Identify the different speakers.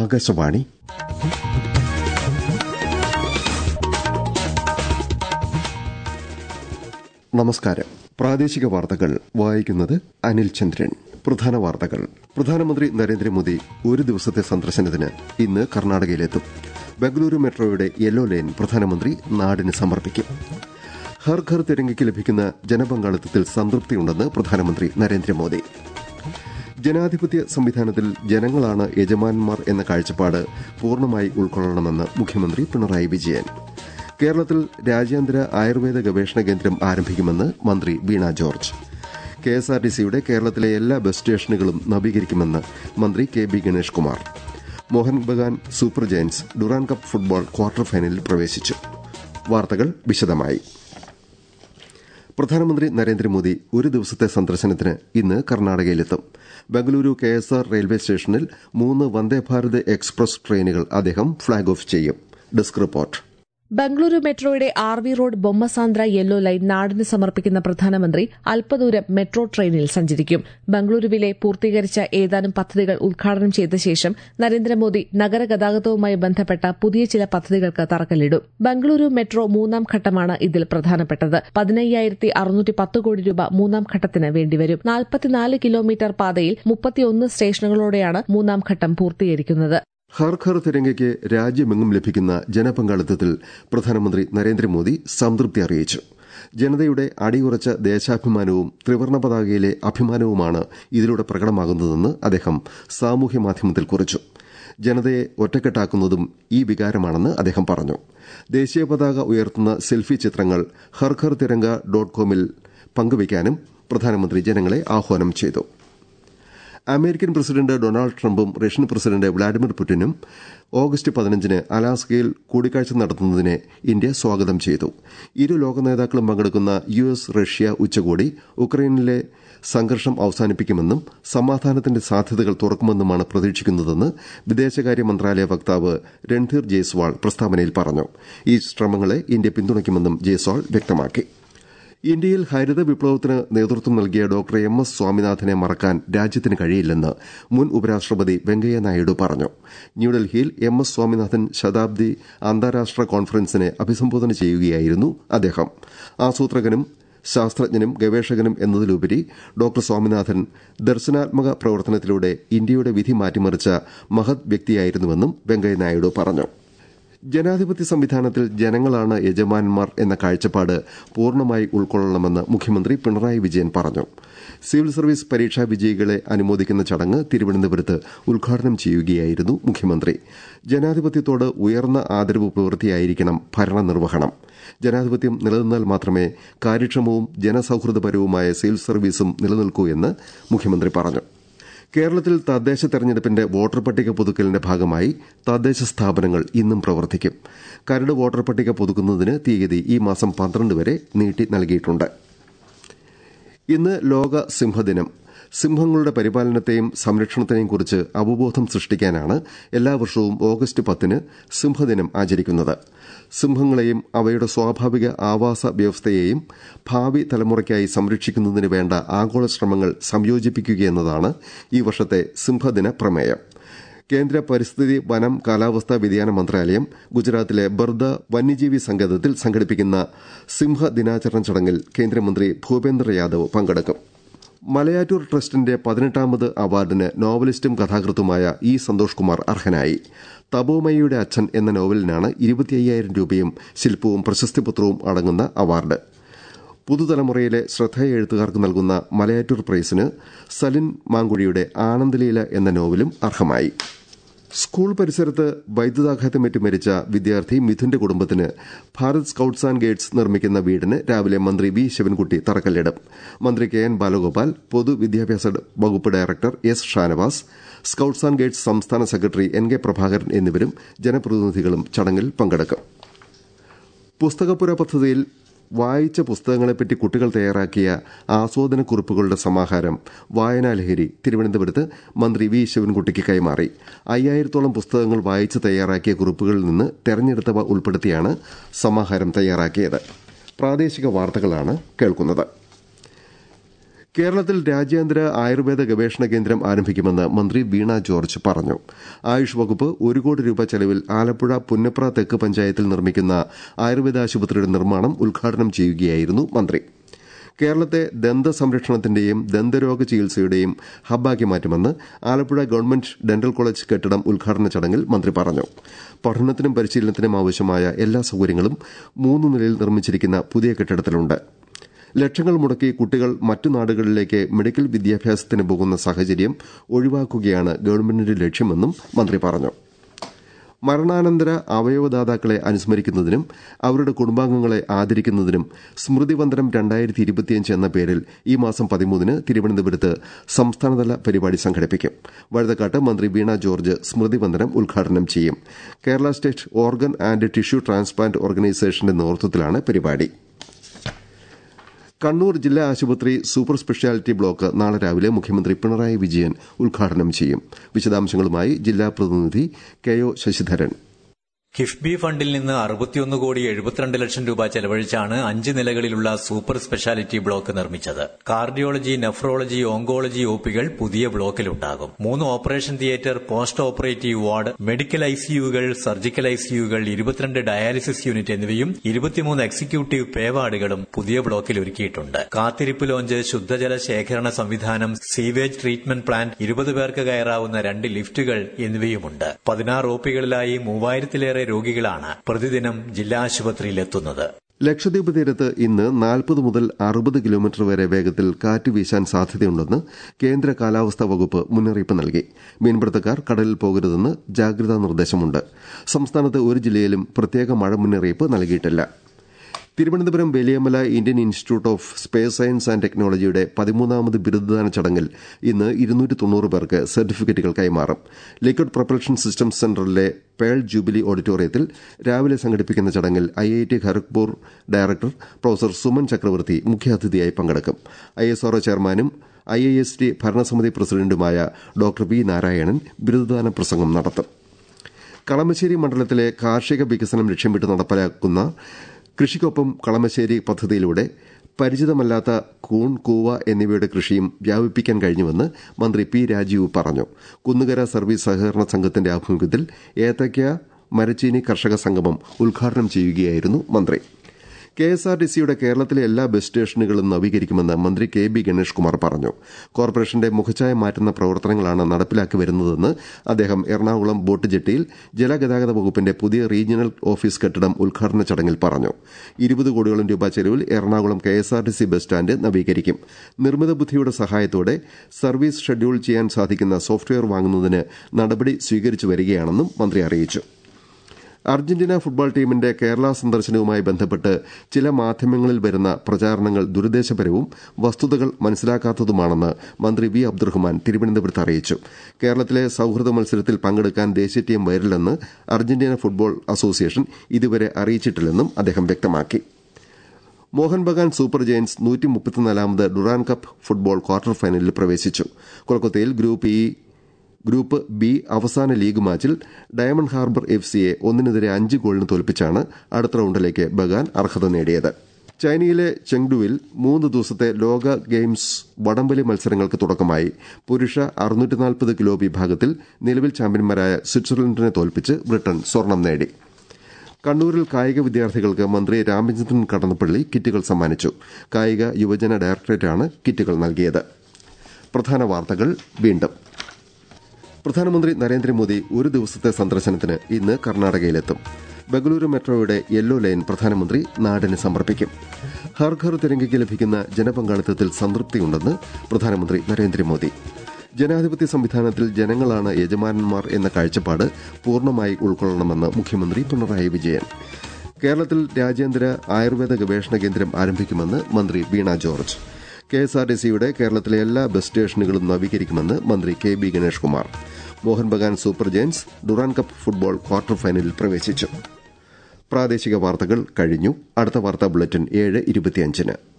Speaker 1: ആകാശവാണി നമസ്കാരം പ്രാദേശിക വാർത്തകൾ വായിക്കുന്നത് അനിൽ ചന്ദ്രൻ പ്രധാന വാർത്തകൾ പ്രധാനമന്ത്രി നരേന്ദ്രമോദി ഒരു ദിവസത്തെ സന്ദർശനത്തിന് ഇന്ന് കർണാടകയിലെത്തും ബംഗളൂരു മെട്രോയുടെ യെല്ലോ ലൈൻ പ്രധാനമന്ത്രി നാടിന് സമർപ്പിക്കും ഹർ ഘർ തിരങ്കയ്ക്ക് ലഭിക്കുന്ന ജനപങ്കാളിത്തത്തിൽ സംതൃപ്തിയുണ്ടെന്ന് പ്രധാനമന്ത്രി നരേന്ദ്രമോദി ജനാധിപത്യ സംവിധാനത്തിൽ ജനങ്ങളാണ് യജമാനന്മാർ എന്ന കാഴ്ചപ്പാട് പൂർണ്ണമായി ഉൾക്കൊള്ളണമെന്ന് മുഖ്യമന്ത്രി പിണറായി വിജയൻ കേരളത്തിൽ രാജ്യാന്തര ആയുർവേദ ഗവേഷണ കേന്ദ്രം ആരംഭിക്കുമെന്ന് മന്ത്രി വീണ ജോർജ് കെഎസ്ആർടിസിയുടെ കേരളത്തിലെ എല്ലാ ബസ് സ്റ്റേഷനുകളും നവീകരിക്കുമെന്ന് മന്ത്രി K B Ganesh Kumar Mohun Bagan super giants Durand cup football quarter ഫൈനലിൽ പ്രവേശിച്ചു വാർത്തകൾ വിശദമായി പ്രധാനമന്ത്രി നരേന്ദ്രമോദി ഒരു ദിവസത്തെ സന്ദർശനത്തിന് ഇന്ന് കർണാടകയിലെത്തും ബംഗളൂരു കെഎസ്ആർ റെയിൽവേ സ്റ്റേഷനിൽ മൂന്ന് വന്ദേഭാരത് എക്സ്പ്രസ് ട്രെയിനുകൾ അദ്ദേഹം ഫ്ളാഗ് ഓഫ് ചെയ്യും ഡെസ്ക് റിപ്പോർട്ട്
Speaker 2: ബംഗളൂരു മെട്രോയുടെ R V road Bommasandra yellow line നാടിന് സമർപ്പിക്കുന്ന പ്രധാനമന്ത്രി അല്പദൂരം മെട്രോ ട്രെയിനിൽ സഞ്ചരിക്കും ബംഗളൂരുവിലെ പൂർത്തീകരിച്ച ഏതാനും പദ്ധതികൾ ഉദ്ഘാടനം ചെയ്ത ശേഷം നരേന്ദ്രമോദി നഗരഗതാഗതവുമായി ബന്ധപ്പെട്ട പുതിയ ചില പദ്ധതികൾക്ക് തറക്കല്ലിടും ബംഗളൂരു മെട്രോ മൂന്നാം ഘട്ടമാണ് ഇതിൽ പ്രധാനപ്പെട്ടത് പതിനയ്യായിരത്തി അറുന്നൂറ്റി പത്ത് കോടി രൂപ മൂന്നാം ഘട്ടത്തിന് വേണ്ടിവരും നാൽപ്പത്തിനാല് കിലോമീറ്റർ പാതയിൽ മുപ്പത്തിയൊന്ന് സ്റ്റേഷനുകളോടെയാണ് മൂന്നാം ഘട്ടം പൂർത്തീകരിക്കുന്നത്
Speaker 1: ഹർ ഘർ തിരങ്കയ്ക്ക് രാജ്യമെങ്ങും ലഭിക്കുന്ന ജനപങ്കാളിത്തത്തിൽ പ്രധാനമന്ത്രി നരേന്ദ്രമോദി സംതൃപ്തി അറിയിച്ചു ജനതയുടെ അടിയുറച്ച ദേശാഭിമാനവും ത്രിവർണ പതാകയിലെ അഭിമാനവുമാണ് ഇതിലൂടെ പ്രകടമാകുന്നതെന്ന് അദ്ദേഹം സാമൂഹ്യ മാധ്യമത്തിൽ കുറിച്ചു ജനതയെ ഒറ്റക്കെട്ടാക്കുന്നതും ഈ വികാരമാണെന്ന് അദ്ദേഹം പറഞ്ഞു ദേശീയ പതാക ഉയർത്തുന്ന സെൽഫി ചിത്രങ്ങൾ ഹർ ഘർ തിരങ്ക ഡോട്ട് കോമിൽ പങ്കുവയ്ക്കാനും പ്രധാനമന്ത്രി ജനങ്ങളെ ആഹ്വാനം ചെയ്തു അമേരിക്കൻ പ്രസിഡന്റ് ഡൊണാൾഡ് ട്രംപും റഷ്യൻ പ്രസിഡന്റ് വ്ളാഡിമിർ പുടിനും ഓഗസ്റ്റ് പതിനഞ്ചിന് അലാസ്കയിൽ കൂടിക്കാഴ്ച നടത്തുന്നതിനെ ഇന്ത്യ സ്വാഗതം ചെയ്തു ഇരു ലോക നേതാക്കളും പങ്കെടുക്കുന്ന യു എസ് റഷ്യ ഉച്ചകോടി ഉക്രൈനിലെ സംഘർഷം അവസാനിപ്പിക്കുമെന്നും സമാധാനത്തിന്റെ സാധ്യതകൾ തുറക്കുമെന്നുമാണ് പ്രതീക്ഷിക്കുന്നതെന്ന് വിദേശകാര്യ മന്ത്രാലയ വക്താവ് രൺധീർ ജയ്സ്വാൾ പ്രസ്താവനയിൽ പറഞ്ഞു ഈ ശ്രമങ്ങളെ ഇന്ത്യ പിന്തുണയ്ക്കുമെന്നും ജയ്സ്വാൾ വ്യക്തമാക്കി ഇന്ത്യയിൽ ഹരിത വിപ്ലവത്തിന് നേതൃത്വം നൽകിയ ഡോക്ടർ എം എസ് സ്വാമിനാഥനെ മറക്കാൻ രാജ്യത്തിന് കഴിയില്ലെന്ന് മുൻ ഉപരാഷ്ട്രപതി വെങ്കയ്യ നായിഡു പറഞ്ഞു ന്യൂഡൽഹിയിൽ എം എസ് സ്വാമിനാഥൻ ശതാബ്ദി അന്താരാഷ്ട്ര കോൺഫറൻസിനെ അഭിസംബോധന ചെയ്യുകയായിരുന്നു അദ്ദേഹം ആസൂത്രകനും ശാസ്ത്രജ്ഞനും ഗവേഷകനും എന്നതിലുപരി ഡോക്ടർ സ്വാമിനാഥൻ ദർശനാത്മക പ്രവർത്തനത്തിലൂടെ ഇന്ത്യയുടെ വിധി മാറ്റിമറിച്ച മഹത് വ്യക്തിയായിരുന്നുവെന്നും വെങ്കയ്യ നായിഡു പറഞ്ഞു ജനാധിപത്യ സംവിധാനത്തിൽ ജനങ്ങളാണ് യജമാനന്മാർ എന്ന കാഴ്ചപ്പാട് പൂർണ്ണമായി ഉൾക്കൊള്ളണമെന്ന് മുഖ്യമന്ത്രി പിണറായി വിജയൻ പറഞ്ഞു സിവിൽ സർവീസ് പരീക്ഷാ വിജയികളെ അനുമോദിക്കുന്ന ചടങ്ങ് തിരുവനന്തപുരത്ത് ഉദ്ഘാടനം ചെയ്യുകയായിരുന്നു മുഖ്യമന്ത്രി ജനാധിപത്യത്തോട് ഉയർന്ന ആദരവ് പുലർത്തിയായിരിക്കണം ഭരണനിർവഹണം ജനാധിപത്യം നിലനിന്നാൽ മാത്രമേ കാര്യക്ഷമവും ജനസൌഹൃദപരവുമായ സിവിൽ സർവീസും നിലനിൽക്കൂ എന്ന് മുഖ്യമന്ത്രി പറഞ്ഞു കേരളത്തിൽ തദ്ദേശ തെരഞ്ഞെടുപ്പിന്റെ വോട്ടർ പട്ടിക പുതുക്കലിന്റെ ഭാഗമായി തദ്ദേശ സ്ഥാപനങ്ങൾ ഇന്നും പ്രവർത്തിക്കും കരട് വോട്ടർ പട്ടിക പുതുക്കുന്നതിന് തീയതി ഈ മാസം പന്ത്രണ്ട് വരെ നീട്ടി നൽകിയിട്ടുണ്ട് ഇന്ന് ലോക സിംഹദിനം സിംഹങ്ങളുടെ പരിപാലനത്തെയും സംരക്ഷണത്തെയും കുറിച്ച് അവബോധം സൃഷ്ടിക്കാനാണ് എല്ലാ വർഷവും ഓഗസ്റ്റ് പത്തിന് സിംഹദിനം ആചരിക്കുന്നത് സിംഹങ്ങളെയും അവയുടെ സ്വാഭാവിക ആവാസ വ്യവസ്ഥയെയും ഭാവി തലമുറയ്ക്കായി സംരക്ഷിക്കുന്നതിന് വേണ്ട ആഗോള ശ്രമങ്ങൾ സംയോജിപ്പിക്കുകയെന്നതാണ് ഈ വർഷത്തെ സിംഹദിന പ്രമേയം കേന്ദ്ര പരിസ്ഥിതി വനം കാലാവസ്ഥാ വ്യതിയാന മന്ത്രാലയം ഗുജറാത്തിലെ ബർദ വന്യജീവി സങ്കേതത്തിൽ സംഘടിപ്പിക്കുന്ന സിംഹ ദിനാചരണ ചടങ്ങിൽ കേന്ദ്രമന്ത്രി ഭൂപേന്ദ്ര യാദവ് പങ്കെടുക്കും മലയാറ്റൂർ ട്രസ്റ്റിന്റെ പതിനെട്ടാമത് അവാർഡിന് നോവലിസ്റ്റും കഥാകൃത്തുമായ ഇ സന്തോഷ് കുമാർ അർഹനായി തപോമയിയുടെ അച്ഛൻ എന്ന നോവലിനാണ് ഇരുപത്തിയ്യായിരം രൂപയും ശില്പവും പ്രശസ്തിപത്രവും അടങ്ങുന്ന അവാർഡ് പുതുതലമുറയിലെ ശ്രദ്ധേയ എഴുത്തുകാർക്ക് നൽകുന്ന മലയാറ്റൂർ പ്രൈസിന് സലിൻ മാങ്കുഴിയുടെ ആനന്ദലീല എന്ന നോവലും അർഹമായി സ്കൂൾ പരിസരത്ത് വൈദ്യുതാഘാതമേറ്റ് മരിച്ച വിദ്യാർത്ഥി മിഥുന്റെ കുടുംബത്തിന് ഭാരത് സ്കൌട്ട്സ് ആൻഡ് ഗൈഡ്സ് നിർമ്മിക്കുന്ന വീടിന് രാവിലെ മന്ത്രി വി ശിവൻകുട്ടി തറക്കല്ലിടും മന്ത്രി കെ എൻ ബാലഗോപാൽ പൊതുവിദ്യാഭ്യാസ വകുപ്പ് director S Shanavas scouts and guides സംസ്ഥാന സെക്രട്ടറി എൻ കെ പ്രഭാകരൻ എന്നിവരും ജനപ്രതിനിധികളും ചടങ്ങിൽ പങ്കെടുക്കും പുസ്തകപ്പുര പദ്ധതിയിൽ വായിച്ച പുസ്തകങ്ങളെപ്പറ്റി കുട്ടികൾ തയ്യാറാക്കിയ ആസ്വാദന കുറിപ്പുകളുടെ സമാഹാരം വായനാലഹരി തിരുവനന്തപുരത്ത് മന്ത്രി വി ശിവൻകുട്ടിക്ക് കൈമാറി അയ്യായിരത്തോളം പുസ്തകങ്ങൾ വായിച്ച് തയ്യാറാക്കിയ കുറിപ്പുകളിൽ നിന്ന് തെരഞ്ഞെടുത്തവ ഉൾപ്പെടുത്തിയാണ് സമാഹാരം തയ്യാറാക്കിയത് പ്രാദേശിക വാർത്തകളാണ് കേൾക്കുന്നത് കേരളത്തിൽ രാജ്യാന്തര ആയുർവേദ ഗവേഷണ കേന്ദ്രം ആരംഭിക്കുമെന്ന് മന്ത്രി വീണ ജോർജ് പറഞ്ഞു ആയുഷ് വകുപ്പ് ഒരു കോടി രൂപ ചെലവിൽ ആലപ്പുഴ പുന്നപ്ര തെക്ക് പഞ്ചായത്തിൽ നിർമ്മിക്കുന്ന ആയുർവേദ ആശുപത്രിയുടെ നിർമ്മാണം ഉദ്ഘാടനം ചെയ്യുകയായിരുന്നു മന്ത്രി കേരളത്തെ ദന്ത സംരക്ഷണത്തിന്റെയും ദന്തരോഗ ചികിത്സയുടെയും ഹബ്ബാക്കി മാറ്റുമെന്ന് ആലപ്പുഴ ഗവൺമെന്റ് ഡെന്റൽ കോളേജ് കെട്ടിടം ഉദ്ഘാടന ചടങ്ങിൽ മന്ത്രി പറഞ്ഞു പഠനത്തിനും പരിശീലനത്തിനും ആവശ്യമായ എല്ലാ സൌകര്യങ്ങളും മൂന്ന് നിലയിൽ നിർമ്മിച്ചിരിക്കുന്ന പുതിയ കെട്ടിടത്തിലുണ്ട് ലക്ഷങ്ങൾ മുടക്കി കുട്ടികൾ മറ്റു നാടുകളിലേക്ക് മെഡിക്കൽ വിദ്യാഭ്യാസത്തിന് പോകുന്ന സാഹചര്യം ഒഴിവാക്കുകയാണ് ഗവൺമെന്റിന്റെ ലക്ഷ്യമെന്നും മന്ത്രി പറഞ്ഞു മരണാനന്തര അവയവദാതാക്കളെ അനുസ്മരിക്കുന്നതിനും അവരുടെ കുടുംബാംഗങ്ങളെ ആദരിക്കുന്നതിനും സ്മൃതിവന്ദനം രണ്ടായിരത്തി ഇരുപത്തിയഞ്ച് എന്ന പേരിൽ ഈ മാസം പതിമൂന്നിന് തിരുവനന്തപുരത്ത് സംസ്ഥാനതല പരിപാടി സംഘടിപ്പിക്കും വഴുതക്കാട്ട് മന്ത്രി വീണ ജോർജ് സ്മൃതിവന്ദനം ഉദ്ഘാടനം ചെയ്യും Kerala state organ and tissue transplant ഓർഗനൈസേഷന്റെ നേതൃത്വത്തിലാണ് പരിപാടി കണ്ണൂർ ജില്ലാ ആശുപത്രി സൂപ്പർ സ്പെഷ്യാലിറ്റി ബ്ലോക്ക് നാളെ രാവിലെ മുഖ്യമന്ത്രി പിണറായി വിജയൻ ഉദ്ഘാടനം ചെയ്യും വിശദാംശങ്ങളുമായി ജില്ലാ പ്രതിനിധി കെ ഒ ശശിധരൻ
Speaker 3: കിഫ്ബി ഫണ്ടിൽ നിന്ന് അറുപത്തിയൊന്ന് കോടി എഴുപത്തിരണ്ട് ലക്ഷം രൂപ ചെലവഴിച്ചാണ് അഞ്ച് നിലകളിലുള്ള സൂപ്പർ സ്പെഷ്യാലിറ്റി ബ്ലോക്ക് നിർമ്മിച്ചത് കാർഡിയോളജി നെഫ്രോളജി ഓങ്കോളജി ഒപികൾ പുതിയ ബ്ലോക്കിലുണ്ടാകും മൂന്ന് operation theatre post operative ward medical ഐസിയുകൾ സർജിക്കൽ ഐസിയുകൾ ഇരുപത്തിരണ്ട് ഡയാലിസിസ് യൂണിറ്റ് എന്നിവയും ഇരുപത്തിമൂന്ന് എക്സിക്യൂട്ടീവ് പേ വാർഡുകളും പുതിയ ബ്ലോക്കിൽ ഒരുക്കിയിട്ടുണ്ട് കാത്തിരിപ്പ് ലോഞ്ച് ശുദ്ധജല ശേഖരണ സംവിധാനം സീവേജ് ട്രീറ്റ്മെന്റ് പ്ലാന്റ് ഇരുപത് പേർക്ക് കയറാവുന്ന രണ്ട് ലിഫ്റ്റുകൾ എന്നിവയുമുണ്ട് പതിനാറ് ഒപികളിലായി മൂവായിരത്തിലേറെ രോഗികളാണ് പ്രതിദിനം ജില്ലാ ആശുപത്രിയിലെത്തുന്നത്
Speaker 1: ലക്ഷദ്വീപ് തീരത്ത് ഇന്ന് നാൽപ്പത് മുതൽ അറുപത് കിലോമീറ്റർ വരെ വേഗത്തിൽ കാറ്റ് വീശാൻ സാധ്യതയുണ്ടെന്ന് കേന്ദ്ര കാലാവസ്ഥാ വകുപ്പ് മുന്നറിയിപ്പ് നൽകി മീൻപിടുത്തക്കാർ കടലിൽ പോകരുതെന്ന് ജാഗ്രതാ നിർദ്ദേശമുണ്ട് സംസ്ഥാനത്ത് ഒരു ജില്ലയിലും പ്രത്യേക മഴ മുന്നറിയിപ്പ് നൽകിയിട്ടില്ല Thiruvananthapuram Valiyamala Indian institute of space science and ടെക്നോളജിയുടെ പതിമൂന്നാമത് ബിരുദദാന ചടങ്ങിൽ ഇന്ന് ഇരുന്നൂറ്റി തൊണ്ണൂറ് പേർക്ക് സർട്ടിഫിക്കറ്റുകൾ കൈമാറും ലിക്വിഡ് പ്രൊപ്പൽഷൻ സിസ്റ്റംസ് സെന്ററിലെ പേൾ ജൂബിലി ഓഡിറ്റോറിയത്തിൽ രാവിലെ സംഘടിപ്പിക്കുന്ന ചടങ്ങിൽ I I T Kharagpur director professor Suman Chakraborty മുഖ്യാതിഥിയായി പങ്കെടുക്കും ഐ എസ് ആർഒ ചെയർമാനും ഐ ഐ എസ് ടി ഭരണസമിതി പ്രസിഡന്റുമായ ഡോക്ടർ വി നാരായണൻ ബിരുദദാന പ്രസംഗം നടത്തും കളമശ്ശേരി മണ്ഡലത്തിലെ കാർഷിക വികസനം ലക്ഷ്യമിട്ട് നടപ്പിലാക്കുന്ന കൃഷിക്കൊപ്പം കളമശ്ശേരി പദ്ധതിയിലൂടെ പരിചിതമല്ലാത്ത കൂൺ കൂവ എന്നിവയുടെ കൃഷിയും വ്യാപിപ്പിക്കാൻ കഴിഞ്ഞുവെന്ന് മന്ത്രി പി രാജീവ് പറഞ്ഞു കുന്നുകര സർവീസ് സഹകരണ സംഘത്തിന്റെ ആഭിമുഖ്യത്തിൽ ഏത്തയ്ക്ക മരച്ചീനി കർഷക സംഗമം ഉദ്ഘാടനം ചെയ്യുകയായിരുന്നു മന്ത്രി കെ എസ് ആർ ടി സിയുടെ കേരളത്തിലെ എല്ലാ ബസ് സ്റ്റേഷനുകളും നവീകരിക്കുമെന്ന് മന്ത്രി കെ ബി ഗണേഷ് കുമാർ പറഞ്ഞു കോർപ്പറേഷന്റെ മുഖച്ഛായ മാറ്റുന്ന പ്രവർത്തനങ്ങളാണ് നടപ്പിലാക്കി വരുന്നതെന്ന് അദ്ദേഹം എറണാകുളം ബോട്ട് ജെട്ടിയിൽ ജലഗതാഗത വകുപ്പിന്റെ പുതിയ റീജിയണൽ ഓഫീസ് കെട്ടിടം ഉദ്ഘാടന ചടങ്ങിൽ പറഞ്ഞു ഇരുപത് കോടിയോളം രൂപ ചെലവിൽ Ernakulam K S R T C bus stand നവീകരിക്കും നിർമ്മിത ബുദ്ധിയുടെ സഹായത്തോടെ സർവീസ് ഷെഡ്യൂൾ ചെയ്യാൻ സാധിക്കുന്ന സോഫ്റ്റ്വെയർ വാങ്ങുന്നതിന് നടപടി സ്വീകരിച്ചു വരികയാണെന്നും മന്ത്രി അറിയിച്ചു അർജന്റീന ഫുട്ബോൾ ടീമിന്റെ കേരള സന്ദർശനവുമായി ബന്ധപ്പെട്ട് ചില മാധ്യമങ്ങളിൽ വരുന്ന പ്രചാരണങ്ങൾ ദുരുദ്ദേശപരവും വസ്തുതകൾ മനസ്സിലാക്കാത്തതുമാണെന്ന് മന്ത്രി വി അബ്ദുറഹ്മാൻ തിരുവനന്തപുരത്ത് അറിയിച്ചു കേരളത്തിലെ സൌഹൃദ മത്സരത്തിൽ പങ്കെടുക്കാൻ ദേശീയ ടീം വരില്ലെന്ന് അർജന്റീന ഫുട്ബോൾ അസോസിയേഷൻ ഇതുവരെ അറിയിച്ചിട്ടില്ലെന്നും അദ്ദേഹം വ്യക്തമാക്കി മോഹൻ ബഗാൻ സൂപ്പർ ജയൻസ് നൂറ്റി മുപ്പത്തിനാലാമത് ഡുറാൻ കപ്പ് ഫുട്ബോൾ ക്വാർട്ടർ ഫൈനലിൽ പ്രവേശിച്ചു കൊൽക്കത്തയിൽ ഗ്രൂപ്പ് ഇ ഗ്രൂപ്പ് ബി അവസാന ലീഗ് മാച്ചിൽ ഡയമണ്ട് ഹാർബർ എഫ് സിയെ ഒന്നിനെതിരെ അഞ്ച് ഗോളിന് തോൽപ്പിച്ചാണ് അടുത്ത റൌണ്ടിലേക്ക് ബഗാൻ അർഹത നേടിയത് ചൈനയിലെ ചെങ്ഡുവിൽ മൂന്ന് ദിവസത്തെ ലോക ഗെയിംസ് വടംവലി മത്സരങ്ങൾക്ക് തുടക്കമായി പുരുഷ അറുന്നൂറ്റിനാൽപ്പത് കിലോ വിഭാഗത്തിൽ നിലവിൽ ചാമ്പ്യന്മാരായ സ്വിറ്റ്സർലൻഡിനെ തോൽപ്പിച്ച് ബ്രിട്ടൻ സ്വർണം നേടി കണ്ണൂരിൽ കായിക വിദ്യാർത്ഥികൾക്ക് മന്ത്രി രാമചന്ദ്രൻ കടന്നപ്പള്ളി കിറ്റുകൾ സമ്മാനിച്ചു കായിക യുവജന ഡയറക്ടറേറ്റാണ് കിറ്റുകൾ നൽകിയത് പ്രധാന വാർത്തകൾ വീണ്ടും പ്രധാനമന്ത്രി നരേന്ദ്രമോദി ഒരു ദിവസത്തെ സന്ദർശനത്തിന് ഇന്ന് കർണാടകയിലെത്തും ബംഗളൂരു മെട്രോയുടെ യെല്ലോ ലൈൻ പ്രധാനമന്ത്രി നാടിന് സമർപ്പിക്കും ഹർ ഘർ തിരങ്കയ്ക്ക് ലഭിക്കുന്ന ജനപങ്കാളിത്തത്തിൽ സംതൃപ്തിയുണ്ടെന്ന് പ്രധാനമന്ത്രി നരേന്ദ്രമോദി ജനാധിപത്യ സംവിധാനത്തിൽ ജനങ്ങളാണ് യജമാനന്മാർ എന്ന കാഴ്ചപ്പാട് പൂർണ്ണമായി ഉൾക്കൊള്ളണമെന്ന് മുഖ്യമന്ത്രി പിണറായി വിജയൻ കേരളത്തിൽ രാജ്യാന്തര ആയുർവേദ ഗവേഷണ കേന്ദ്രം ആരംഭിക്കുമെന്ന് മന്ത്രി Veena George K S R T സിയുടെ കേരളത്തിലെ എല്ലാ ബസ് സ്റ്റേഷനുകളും നവീകരിക്കുമെന്ന് മന്ത്രി K B Ganesh Kumar Mohun Bagan super giants Durand cup football quarter ഫൈനലിൽ പ്രവേശിച്ചു പ്രാദേശിക വാർത്തകൾ കഴിഞ്ഞു അടുത്ത വാർത്താ ബുള്ളറ്റിൻ ഏഴ് ഇരുപത്തിയഞ്ചിന്